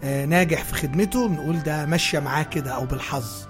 آه، ناجح في خدمته بنقول ده ماشيه معاه كده او بالحظ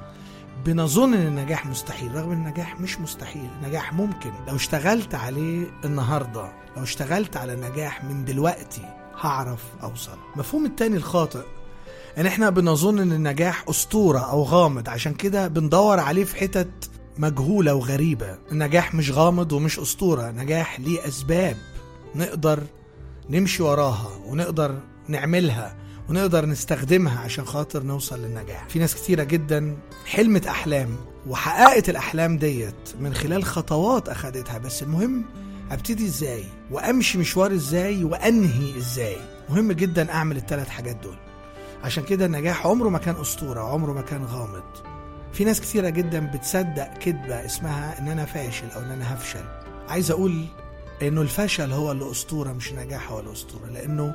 بنظن ان النجاح مستحيل رغم ان النجاح مش مستحيل النجاح ممكن لو اشتغلت عليه النهارده لو اشتغلت على النجاح من دلوقتي هعرف اوصل مفهوم التاني الخاطئ ان احنا بنظن ان النجاح اسطوره او غامض عشان كده بندور عليه في حتت مجهوله وغريبه النجاح مش غامض ومش اسطوره نجاح ليه اسباب نقدر نمشي وراها ونقدر نعملها ونقدر نستخدمها عشان خاطر نوصل للنجاح في ناس كتيرة جدا حلمت أحلام وحققت الأحلام ديت من خلال خطوات أخدتها بس المهم أبتدي إزاي وأمشي مشوار إزاي وأنهي إزاي مهم جدا أعمل الثلاث حاجات دول عشان كده النجاح عمره ما كان أسطورة عمره ما كان غامض في ناس كتيرة جدا بتصدق كذبة اسمها إن أنا فاشل أو إن أنا هفشل عايز أقول إنه الفشل هو اللي أسطورة مش النجاح هو الأسطورة لأنه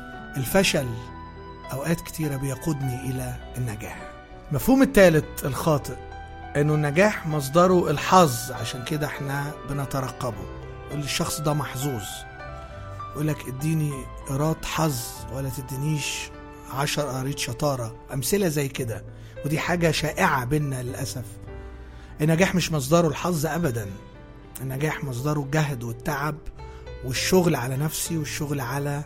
الفشل أوقات كتيرة بيقودني إلى النجاح مفهوم الثالث الخاطئ إنه النجاح مصدره الحظ عشان كده إحنا بنترقبه يقول الشخص ده محظوظ يقول لك اديني قيراط حظ ولا تدينيش عشر قريط شطارة أمثلة زي كده ودي حاجة شائعة بينا للأسف النجاح مش مصدره الحظ أبدا النجاح مصدره الجهد والتعب والشغل على نفسي والشغل على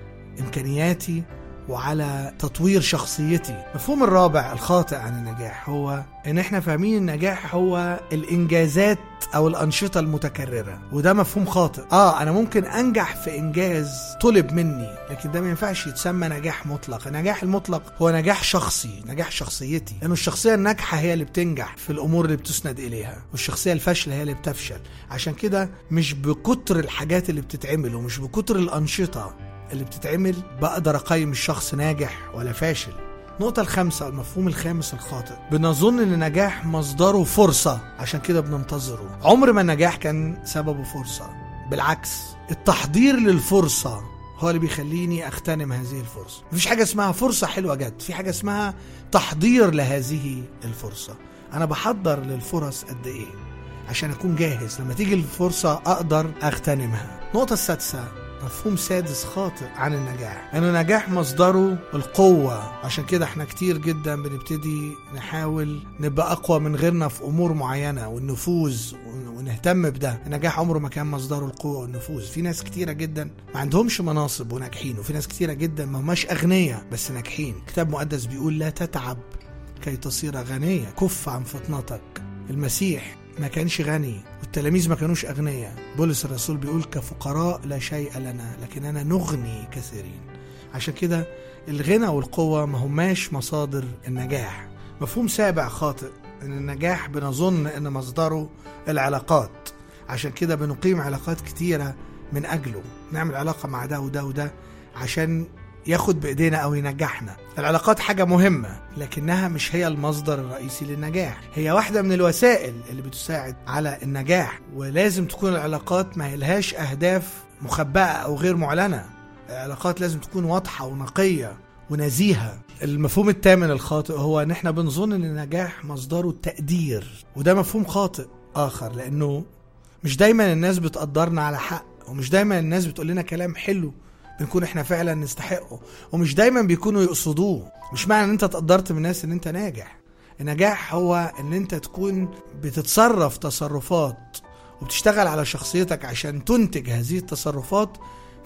إمكانياتي وعلى تطوير شخصيتي مفهوم الرابع الخاطئ عن النجاح هو ان احنا فاهمين النجاح هو الانجازات او الانشطه المتكرره وده مفهوم خاطئ اه انا ممكن انجح في انجاز طلب مني لكن ده ما ينفعش يتسمى نجاح مطلق النجاح المطلق هو نجاح شخصي نجاح شخصيتي لانه الشخصيه الناجحه هي اللي بتنجح في الامور اللي بتسند اليها والشخصيه الفاشله هي اللي بتفشل عشان كده مش بكتر الحاجات اللي بتتعمل ومش بكتر الانشطه اللي بتتعمل بقدر اقيم الشخص ناجح ولا فاشل النقطة الخامسة المفهوم الخامس الخاطئ بنظن ان النجاح مصدره فرصة عشان كده بننتظره عمر ما النجاح كان سببه فرصة بالعكس التحضير للفرصة هو اللي بيخليني اغتنم هذه الفرصة مفيش حاجة اسمها فرصة حلوة جت في حاجة اسمها تحضير لهذه الفرصة انا بحضر للفرص قد ايه عشان اكون جاهز لما تيجي الفرصة اقدر اغتنمها النقطة السادسة مفهوم سادس خاطئ عن النجاح ان النجاح مصدره القوة عشان كده احنا كتير جدا بنبتدي نحاول نبقى اقوى من غيرنا في امور معينة والنفوذ ونهتم بده النجاح عمره ما كان مصدره القوة والنفوذ في ناس كتيرة جدا ما عندهمش مناصب وناجحين وفي ناس كتيرة جدا ما هماش اغنياء بس ناجحين كتاب مقدس بيقول لا تتعب كي تصير غنية كف عن فطنتك المسيح ما كانش غني والتلاميذ ما كانوش أغنياء بولس الرسول بيقول كفقراء لا شيء لنا لكننا نغني كثيرين عشان كده الغنى والقوة ما هماش مصادر النجاح مفهوم سابع خاطئ ان النجاح بنظن ان مصدره العلاقات عشان كده بنقيم علاقات كتيرة من أجله نعمل علاقة مع ده وده وده عشان ياخد بايدينا او ينجحنا العلاقات حاجة مهمة لكنها مش هي المصدر الرئيسي للنجاح هي واحدة من الوسائل اللي بتساعد على النجاح ولازم تكون العلاقات ما لهاش اهداف مخبأة او غير معلنة العلاقات لازم تكون واضحة ونقية ونزيهة المفهوم الثامن الخاطئ هو ان احنا بنظن ان النجاح مصدره التقدير وده مفهوم خاطئ اخر لانه مش دايما الناس بتقدرنا على حق ومش دايما الناس بتقول لنا كلام حلو بنكون احنا فعلا نستحقه ومش دايما بيكونوا يقصدوه مش معنى ان انت تقدرت من الناس ان انت ناجح النجاح هو ان انت تكون بتتصرف تصرفات وبتشتغل على شخصيتك عشان تنتج هذه التصرفات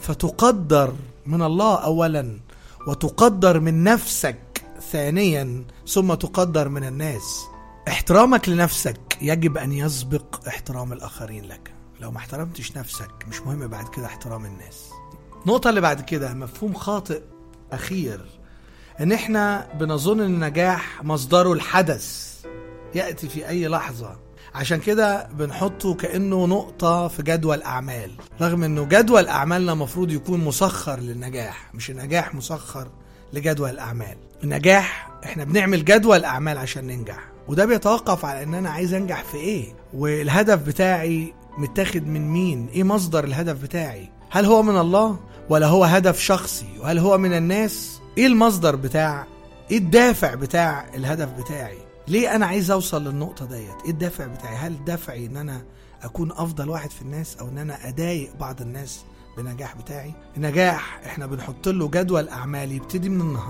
فتقدر من الله اولا وتقدر من نفسك ثانيا ثم تقدر من الناس احترامك لنفسك يجب ان يسبق احترام الاخرين لك لو ما احترمتش نفسك مش مهم بعد كده احترام الناس النقطة اللي بعد كده مفهوم خاطئ أخير إن إحنا بنظن إن النجاح مصدره الحدث يأتي في أي لحظة عشان كده بنحطه كأنه نقطة في جدول أعمال رغم إنه جدول أعمالنا مفروض يكون مسخر للنجاح مش النجاح مسخر لجدول الأعمال النجاح إحنا بنعمل جدول أعمال عشان ننجح وده بيتوقف على إن أنا عايز أنجح في إيه والهدف بتاعي متاخد من مين إيه مصدر الهدف بتاعي هل هو من الله ولا هو هدف شخصي وهل هو من الناس ايه المصدر بتاع ايه الدافع بتاع الهدف بتاعي ليه انا عايز اوصل للنقطه ديت ايه الدافع بتاعي هل دافعي ان انا اكون افضل واحد في الناس او ان انا اضايق بعض الناس بالنجاح بتاعي النجاح احنا بنحط له جدول اعمال يبتدي من النهارده